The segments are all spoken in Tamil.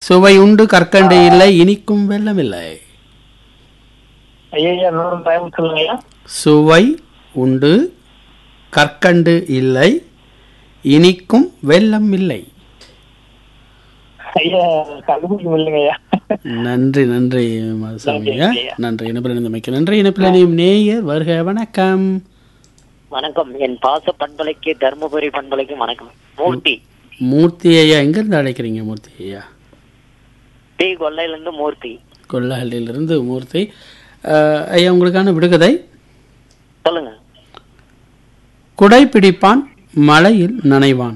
சுவை உண்டு கற்கண்டு இல்லை இனிக்கும் வெள்ளம் இல்லை ஐயா ஐயா இன்னொரு டைம் சொல்லுங்க ஐயா சுவை உண்டு கற்கண்டு இல்லை இனிக்கும் வெள்ளம் இல்லை ஐயா கண்டுபிடிக்க முடியலங்க ஐயா நன்றி நன்றி மதுசாமி ஐயா. நன்றி ஐயா. நன்றி இணைப்பில் இணைந்தமைக்கு நன்றி இணைப்பில் இணையும் நேயர் வருக வணக்கம் வணக்கம் என் பாச பண்பலைக்கு தர்மபுரி பண்பலைக்கு வணக்கம் மூர்த்தி மூர்த்தி ஐயா எங்கேருந்து அழைக்கிறீங்க மூர்த்தி ஐயா டி கொல்லையில இருந்து மூர்த்தி கொல்லஹள்ளியிலிருந்து மூர்த்தி அஹ், ஐயா உங்களுக்கான விடுகதை சொல்லுங்க குடை பிடிப்பான் மழையில் நனைவான்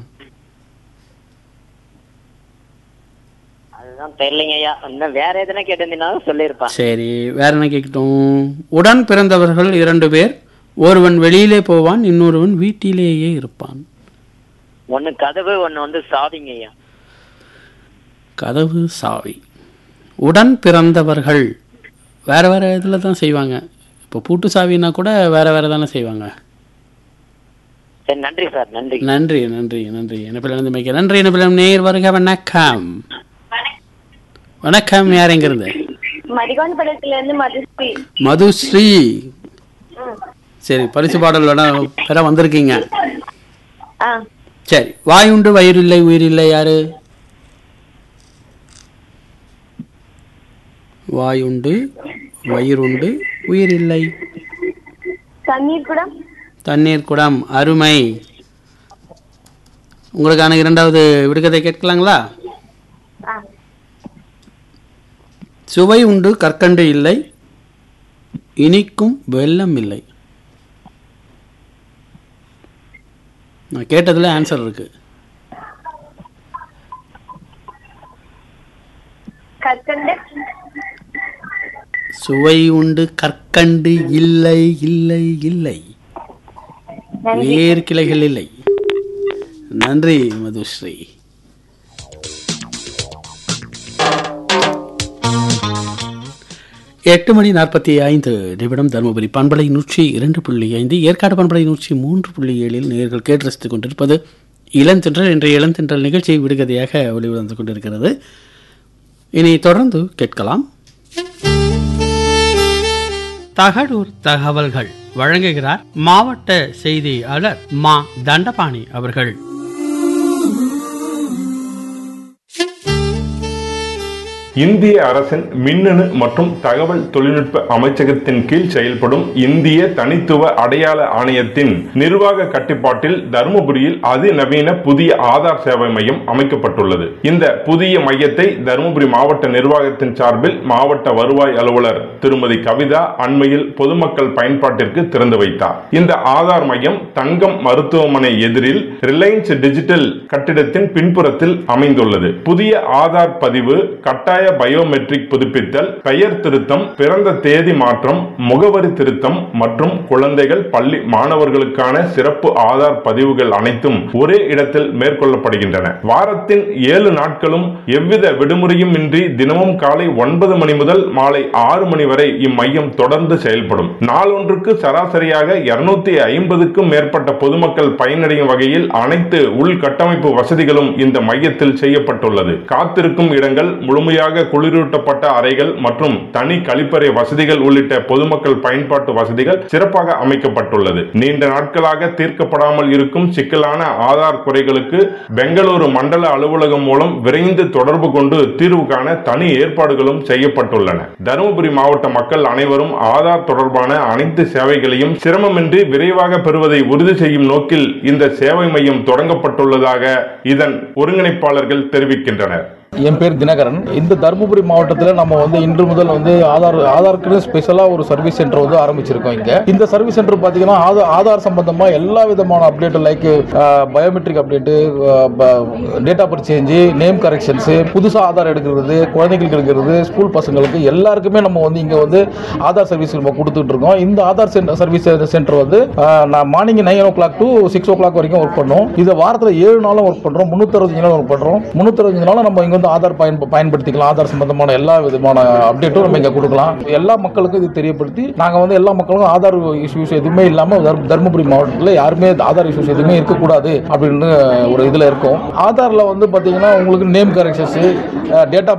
அதுதான் தெரியலைங்க ஐயா இன்னும் வேற எதுனா கேட்டிருந்தீங்கன்னாலும் சொல்லியிருப்பேன் சரி வேற என்ன கேட்கட்டும் உடன் பிறந்தவர்கள் இரண்டு பேர் ஒருவன் வெளியிலே போவான் இன்னொருவன் வீட்டிலேயே இருப்பான் ஒண்ணு கதவு ஒண்ணு வந்து சாவிங்க ஐயா கதவு சாவி உடன் பிறந்தவர்கள் வேற வேற இதில் தான் செய்வாங்க இப்போ பூட்டு சாவின்னா கூட வேற வேற தானே செய்வாங்க சரி நன்றி சார் நன்றி நன்றி நன்றி நன்றி இணைப்பில் இருந்து மிக்க நன்றி இணைப்பில் நேர் வருக வணக்கம் வணக்கம் யார் எங்கிருந்து மதிகோன் படத்துல இருந்து மதுஸ்ரீ மதுஸ்ரீ சரி பரிசு பாடல் வேணா பெற வந்திருக்கீங்க ஆ சரி வாயுண்டு வயிறில்லை உயிரில்லை யாரு வாயுண்டு வயிறுண்டு உயிரில்லை தண்ணீர் குடம் தண்ணீர் குடம் அருமை உங்களுக்கான இரண்டாவது விடுகதை கேட்கலாங்களா ஆ சுவை உண்டு கற்கண்டு இல்லை இனிக்கும் வெள்ளம் இல்லை நான் கேட்டதுல ஆன்சர் இருக்கு கற்கண்டு சுவை உண்டு கற்கண்டு இல்லை இல்லை இல்லை வேறு கிளைகள் இல்லை நன்றி மதுஸ்ரீ எட்டு மணி நாற்பத்தி ஐந்து நிமிடம் தருமபுரி பண்பலை நூற்றி இரண்டு புள்ளி ஐந்து ஏற்காடு பண்பலை நூற்றி மூன்று புள்ளி ஏழில் நேர்கள் கேட்டு ரசித்துக் கொண்டிருப்பது இளந்தென்றல் இன்றைய இளந்தென்றல் நிகழ்ச்சி விடுகதையாக வெளிவந்து கொண்டிருக்கிறது இனி தொடர்ந்து கேட்கலாம் தகடூர் தகவல்கள் வழங்குகிறார் மாவட்ட செய்தியாளர் மா தண்டபாணி அவர்கள் இந்திய அரசின் மின்னணு மற்றும் தகவல் தொழில்நுட்ப அமைச்சகத்தின் கீழ் செயல்படும் இந்திய தனித்துவ அடையாள ஆணையத்தின் நிர்வாக கட்டுப்பாட்டில் தருமபுரியில் அதிநவீன புதிய ஆதார் சேவை மையம் அமைக்கப்பட்டுள்ளது இந்த புதிய மையத்தை தருமபுரி மாவட்ட நிர்வாகத்தின் சார்பில் மாவட்ட வருவாய் அலுவலர் திருமதி கவிதா அண்மையில் பொதுமக்கள் பயன்பாட்டிற்கு திறந்து வைத்தார் இந்த ஆதார் மையம் தங்கம் மருத்துவமனை எதிரில் ரிலையன்ஸ் டிஜிட்டல் கட்டிடத்தின் பின்புறத்தில் அமைந்துள்ளது புதிய ஆதார் பதிவு கட்டாய பயோமெட்ரிக் புதுப்பித்தல் பெயர் திருத்தம் பிறந்த தேதி மாற்றம் முகவரி திருத்தம் மற்றும் குழந்தைகள் பள்ளி மாணவர்களுக்கான சிறப்பு ஆதார் பதிவுகள் அனைத்தும் ஒரே இடத்தில் மேற்கொள்ளப்படுகின்றன வாரத்தின் ஏழு நாட்களும் எவ்வித விடுமுறையும் இன்றி தினமும் காலை ஒன்பது மணி முதல் மாலை ஆறு மணி வரை இம்மையம் தொடர்ந்து செயல்படும் நாளொன்றுக்கு சராசரியாக இருநூத்தி ஐம்பதுக்கும் மேற்பட்ட பொதுமக்கள் பயனடையும் வகையில் அனைத்து உள்கட்டமைப்பு வசதிகளும் இந்த மையத்தில் செய்யப்பட்டுள்ளது காத்திருக்கும் இடங்கள் முழுமையாக குளிரூட்டப்பட்ட அறைகள் மற்றும் தனி கழிப்பறை வசதிகள் உள்ளிட்ட பொதுமக்கள் பயன்பாட்டு வசதிகள் சிறப்பாக அமைக்கப்பட்டுள்ளது நீண்ட நாட்களாக தீர்க்கப்படாமல் இருக்கும் சிக்கலான ஆதார் குறைகளுக்கு பெங்களூரு மண்டல அலுவலகம் மூலம் விரைந்து தொடர்பு கொண்டு தீர்வு காண தனி ஏற்பாடுகளும் செய்யப்பட்டுள்ளன தருமபுரி மாவட்ட மக்கள் அனைவரும் ஆதார் தொடர்பான அனைத்து சேவைகளையும் சிரமமின்றி விரைவாக பெறுவதை உறுதி செய்யும் நோக்கில் இந்த சேவை மையம் தொடங்கப்பட்டுள்ளதாக இதன் ஒருங்கிணைப்பாளர்கள் தெரிவிக்கின்றனர் என் பேர் தினகரன் இந்த தருமபுரி மாவட்டத்தில் நம்ம வந்து இன்று முதல் வந்து ஆதார் ஆதாருக்கு ஸ்பெஷலாக ஒரு சர்வீஸ் சென்டர் வந்து ஆரம்பிச்சிருக்கோம் இங்கே இந்த சர்வீஸ் சென்டர் பார்த்தீங்கன்னா ஆதார் ஆதார் சம்பந்தமாக எல்லா விதமான update like biometric update data birth change name corrections புதுசாக ஆதார் எடுக்கிறது குழந்தைகளுக்கு எடுக்கிறது ஸ்கூல் பசங்களுக்கு எல்லாருக்குமே நம்ம வந்து இங்கே வந்து ஆதார் சர்வீஸ் நம்ம கொடுத்துட்டு இருக்கோம் இந்த ஆதார் சென்டர் சர்வீஸ் சென்டர் வந்து ஆஹ், நான் morning nine o'clock to six o'clock வரைக்கும் ஒர்க் பண்ணோம் இதை வாரத்தில் ஏழு நாளும் ஒர்க் பண்ணுறோம் முந்நூற்றறுபத்தஞ்சு நாள் ஒர்க் பண்ணுறோம் முந்நூற்றறுபத்தஞ்சு நாளும் நம்ம இங்கே வந்து ஆதார் பயன் பயன்படுத்திக்கலாம் ஆதார் சம்பந்தமான எல்லா விதமான அப்டேட்டும் நம்ம இங்கே கொடுக்கலாம் எல்லா மக்களுக்கும் இது தெரியப்படுத்தி நாங்கள் வந்து எல்லா மக்களுக்கும் ஆதார் இஷ்யூஸ் எதுவுமே இல்லாமல் தருமபுரி மாவட்டத்தில் யாருமே ஆதார் இஷ்யூஸ் எதுவுமே இருக்கக்கூடாது அப்படின்னு ஒரு இதில் இருக்கும் ஆதாரில் வந்து பார்த்தீங்கன்னா உங்களுக்கு நேம் கரெக்ஷன்ஸு டேட்டா